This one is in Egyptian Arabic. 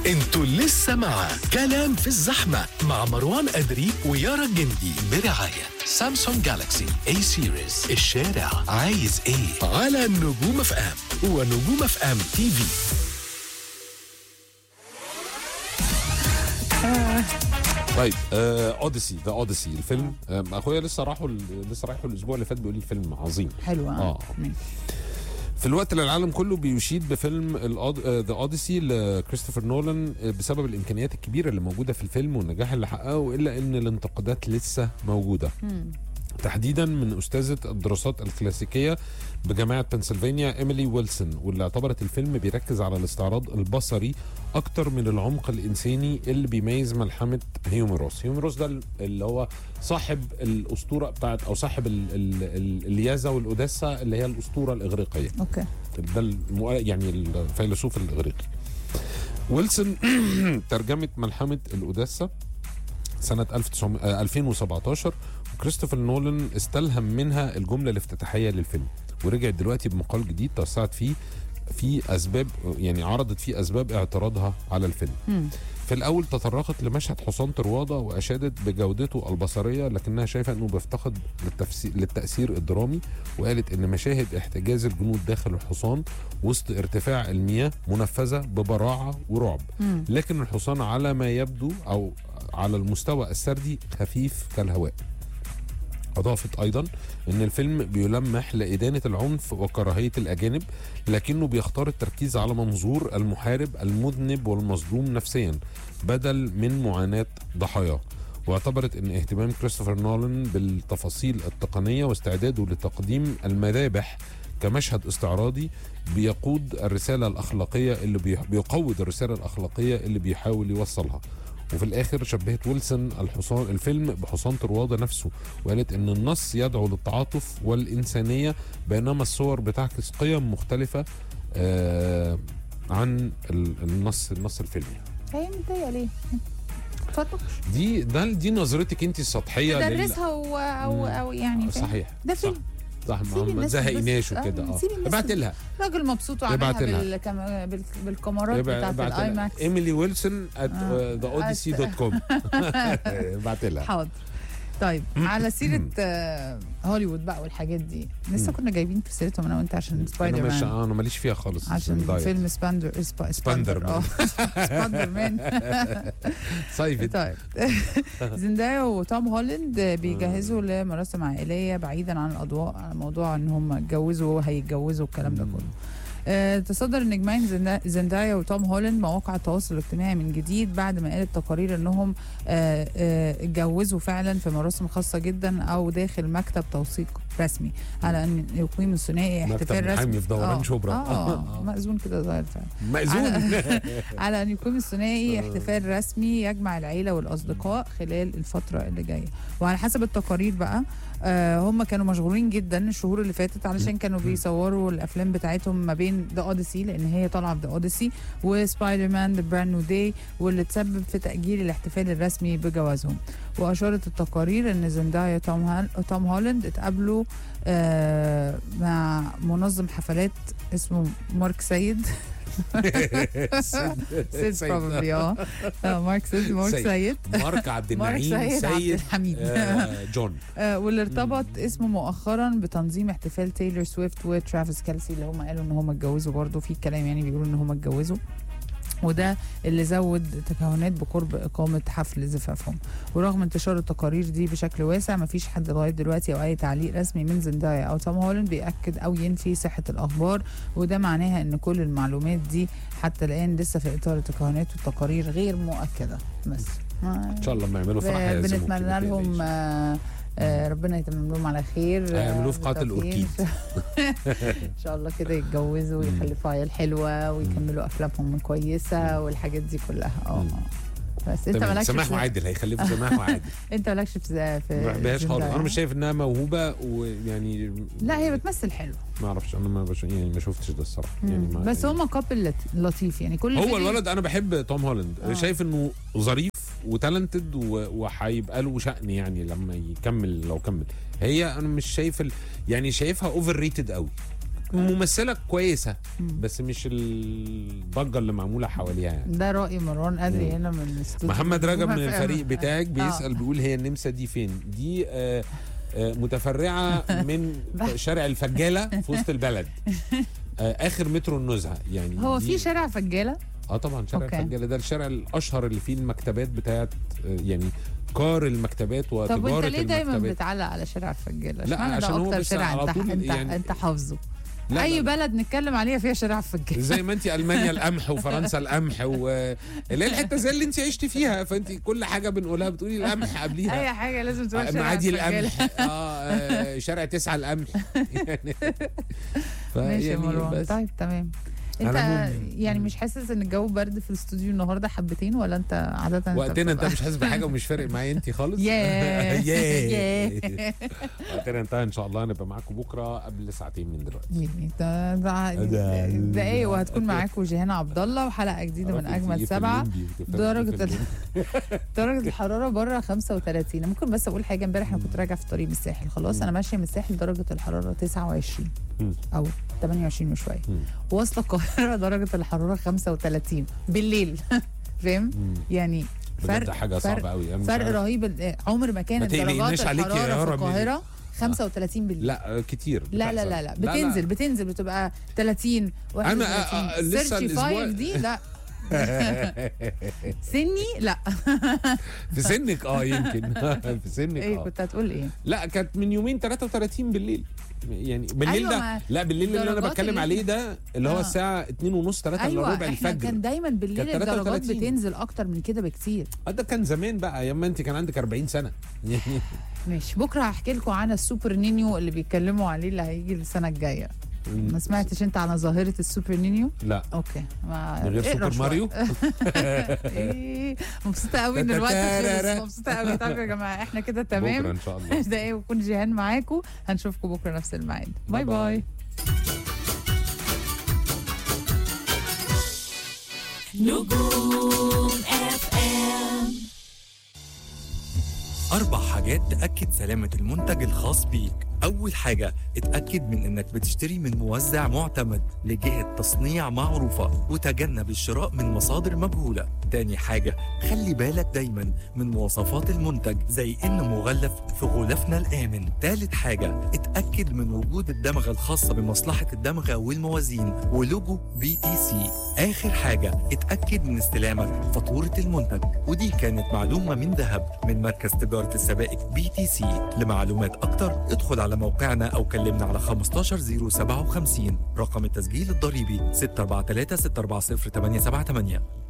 انتوا لسه مع كلام في الزحمة مع مروان أدري ويارا الجندي برعاية سامسونج جالاكسي اي سيريز الشارع عايز ايه على نجوم اف ام ونجوم اف ام تي في طيب آه اوديسي ذا اوديسي الفيلم آه اخويا لسه راحوا ال- لسه رايحوا الاسبوع اللي فات بيقول لي الفيلم عظيم حلو آه. في الوقت اللي العالم كله بيشيد بفيلم ذا اوديسي لكريستوفر نولان آه، بسبب الامكانيات الكبيره اللي موجوده في الفيلم والنجاح اللي حققه الا ان الانتقادات لسه موجوده تحديدا من استاذه الدراسات الكلاسيكيه بجامعه بنسلفانيا ايميلي ويلسون واللي اعتبرت الفيلم بيركز على الاستعراض البصري اكتر من العمق الانساني اللي بيميز ملحمه هيوميروس هيوميروس ده اللي هو صاحب الاسطوره بتاعت او صاحب ال- ال- ال- اليازا والاوديسا اللي هي الاسطوره الاغريقيه اوكي ده المؤ... يعني الفيلسوف الاغريقي ويلسون ترجمه ملحمه الاوديسا سنه 1900 آه، 2017 وكريستوفر نولان استلهم منها الجمله الافتتاحيه للفيلم ورجعت دلوقتي بمقال جديد توسعت فيه في اسباب يعني عرضت فيه اسباب اعتراضها على الفيلم مم. في الاول تطرقت لمشهد حصان طروادة واشادت بجودته البصريه لكنها شايفه انه بيفتقد للتفسير للتاثير الدرامي وقالت ان مشاهد احتجاز الجنود داخل الحصان وسط ارتفاع المياه منفذه ببراعه ورعب مم. لكن الحصان على ما يبدو او على المستوى السردي خفيف كالهواء أضافت أيضا أن الفيلم بيلمح لإدانة العنف وكراهية الأجانب لكنه بيختار التركيز على منظور المحارب المذنب والمظلوم نفسيا بدل من معاناة ضحاياه واعتبرت ان اهتمام كريستوفر نولان بالتفاصيل التقنيه واستعداده لتقديم المذابح كمشهد استعراضي بيقود الرساله الاخلاقيه اللي بي- بيقود الرساله الاخلاقيه اللي بيحاول يوصلها وفي الاخر شبهت ويلسون الحصان الفيلم بحصان طروادة نفسه وقالت ان النص يدعو للتعاطف والانسانيه بينما الصور بتعكس قيم مختلفه آه عن ال- النص النص الفيلمي هي متضايقه ليه؟ اتفضل دي ده دي نظرتك انت السطحيه لل- تدرسها و... او او يعني فاهم؟ صحيح ده صح. فيلم صح سيب ما ما الناس تزهقناش تنبسط. وكده آه، اه سيب الناس ابعت تنبسط. لها راجل مبسوط وعاملها ابعت لها. بالكم... بال... بالكاميرات ابع- بتاعت ابعت الاي لها ماكس ايميلي ويلسون ات آه. ذا اوديسي دوت كوم ابعت لها حاضر طيب على سيره آه، هوليوود بقى والحاجات دي لسه كنا جايبين في سيرتهم انا وانت عشان انا سبايدر مش مان انا ماليش فيها خالص عشان الدايت. فيلم سباندر سبا... سباندر سباندر اه سباندر مان صيفي طيب زندايا وتوم هولاند بيجهزوا لمراسم عائليه بعيدا عن الاضواء على موضوع ان هم اتجوزوا هيتجوزوا الكلام ده كله آه، تصدر النجمين زندا- زندايا وتوم هولاند مواقع التواصل الاجتماعي من جديد بعد ما قالت تقارير انهم آه، آه، اتجوزوا فعلا في مراسم خاصه جدا او داخل مكتب توثيق رسمي على ان يقيم الثنائي مكتب احتفال رسمي محامي في دوران آه، شبرا. اه مأذون كده صغير فعلا مأذون على ان يكون الثنائي آه. احتفال رسمي يجمع العيله والاصدقاء خلال الفتره اللي جايه وعلى حسب التقارير بقى آه هم كانوا مشغولين جدا الشهور اللي فاتت علشان كانوا بيصوروا الافلام بتاعتهم ما بين ذا اوديسي لان هي طالعه في ذا اوديسي وسبايدر مان ذا براند نيو داي واللي تسبب في تاجيل الاحتفال الرسمي بجوازهم واشارت التقارير ان زندايا توم هال... توم هولاند اتقابلوا آه مع منظم حفلات اسمه مارك سيد سيد بروبلي اه آه، مارك سيد مارك سيد. سيد مارك عبد مارك النعيم سيد عبد سيد الحميد آه، جون آه، واللي ارتبط اسمه مؤخرا بتنظيم احتفال تايلور سويفت وترافيس كالسي اللي هم قالوا ان هم اتجوزوا برضه في كلام يعني بيقولوا ان هم اتجوزوا وده اللي زود تكهنات بقرب إقامة حفل زفافهم ورغم انتشار التقارير دي بشكل واسع مفيش حد لغاية دلوقتي أو أي تعليق رسمي من زندايا أو توم هولاند بيأكد أو ينفي صحة الأخبار وده معناها إن كل المعلومات دي حتى الآن لسه في إطار التكهنات والتقارير غير مؤكدة بس ان شاء الله لما يعملوا فرح هيعزموك بنتمنى كده، لهم تقلقش. آه آه ربنا يتمم لهم على خير هيعملوه في آه، قاعة بالتوفيق. ان شاء الله كده يتجوزوا مم. ويخلفوا عيال حلوه ويكملوا افلامهم كويسه والحاجات دي كلها اه مم. بس انت تمام مالكش سماح في وعادل هيخلفوا سماح وعادل انت مالكش في في ما بحبهاش خالص زندايا. انا مش شايف انها موهوبه ويعني لا هي بتمثل حلو ما اعرفش انا ما بش... يعني ما شفتش ده الصراحه يعني مم. ما بس يعني هما كابل لطيف يعني كل هو فيديو- الولد انا بحب توم هولاند آه. شايف انه ظريف وتالنتد و- وهيبقى له شأن يعني لما يكمل لو كمل هي انا مش شايف ال... يعني شايفها اوفر ريتد قوي ممثله كويسه مم. بس مش الضجه اللي معموله حواليها يعني ده رأي مروان قدري هنا من الاستوديو محمد رجب من نجوم FM. الفريق بتاعك بيسال آه. بيقول هي النمسا دي فين دي آه آه متفرعه من شارع الفجاله في وسط البلد آه اخر مترو النزهه يعني هو دي- في شارع فجالة اه طبعا شارع أوكي. الفجاله ده الشارع الاشهر اللي فيه المكتبات بتاعت آه، يعني كار المكتبات طب وتجاره وانت ليه دايما المكتبات بتعلق على شارع الفجالة لا، اشمعنى عشان ده هو اكتر بس شارع على انت طول انت, يعني- انت حافظه لا، اي لا. بلد نتكلم عليها فيها شارع فجالة زي ما انت المانيا القمح وفرنسا القمح و اللي هي الحته زي اللي انت عشتي فيها فانت كل حاجه بنقولها بتقولي القمح قبليها اي حاجة لازم تقول شارع معادي الفجالة القمح اه آه، شارع تسعة القمح يعني ماشي يا فيعني مروان بس. طيب تمام انت على العموم- يعني مش حاسس ان الجو برد في الاستوديو النهارده حبتين ولا انت عاده انت وقتنا انت بتبقى- مش حاسس بحاجه ومش فارق معايا انت خالص ياه. ياه. ياه. وقتنا انتهى ان شاء الله هنبقى معاكم بكره قبل ساعتين من دلوقتي ده ده ده- دقايق وهتكون معاكم جيهان عبد الله وحلقه جديده من عرفت اجمل إيه في سبعه الليمبي وتفهم درجة إيه في ال- الليمبي. درجه الحراره بره 35 ممكن بس اقول حاجه امبارح انا كنت راجعه في طريق من الساحل خلاص انا ماشيه من الساحل درجه الحراره 29 مم. او 28 وشويه مم. واصله القاهره درجه الحراره 35 بالليل فاهم مم. يعني بجد فرق حاجه فرق صعبه قوي أنا مش فرق عارف. رهيب ال- عمر ما كانت تقلقناش درجات عليك يا الحراره في يارا القاهره 35 بالليل لا كتير لا لا لا لا بتنزل بتنزل بتبقى 30 أنا- آه، آه، لسه 35 الأسبوع- دي لا سني لا في سنك اه يمكن في سنك ايه اه كنت هتقول ايه لا كانت من يومين 33 بالليل يعني بالليل أيوة، ده ما لا بالليل اللي انا الدرجات بتكلم اللي- عليه ده اللي هو آه. الساعه 2 ونص 3 الا ايوه ربع احنا الفجر كان دايما بالليل كانت الدرجات 33. بتنزل اكتر من كده بكتير آه، ده كان زمان بقى ايام ما انت كان عندك 40 سنه يعني ماشي بكره هحكي لكم عن السوبر نينيو اللي بيتكلموا عليه اللي هيجي السنه الجايه ما سمعتش انت عن ظاهره السوبر نينيو لا اوكي ما من غير اقرا سوبر شوية. ماريو ايه مبسوطه قوي ان الوقت خلص مبسوطه قوي طب يا جماعه احنا كده بكره تمام ان شاء الله ده ايه ويكون جيهان معاكم هنشوفكم بكره نفس الميعاد باي باي باي. باي نجوم اف ام أربع حاجات تأكد سلامة المنتج الخاص بيك أول حاجة اتأكد من إنك بتشتري من موزع معتمد لجهة تصنيع معروفة وتجنب الشراء من مصادر مجهولة تاني حاجة خلي بالك دايما من مواصفات المنتج زي إنه مغلف في غلافنا الآمن تالت حاجة اتأكد من وجود الدمغة الخاصة بمصلحة الدمغة والموازين ولوجو بي تي سي آخر حاجة اتأكد من استلامك فاتورة المنتج ودي كانت معلومة من ذهب من مركز تجارة السبائك بي تي سي لمعلومات أكتر ادخل على موقعنا أو كلمنا على 15057 رقم التسجيل الضريبي 643 640 878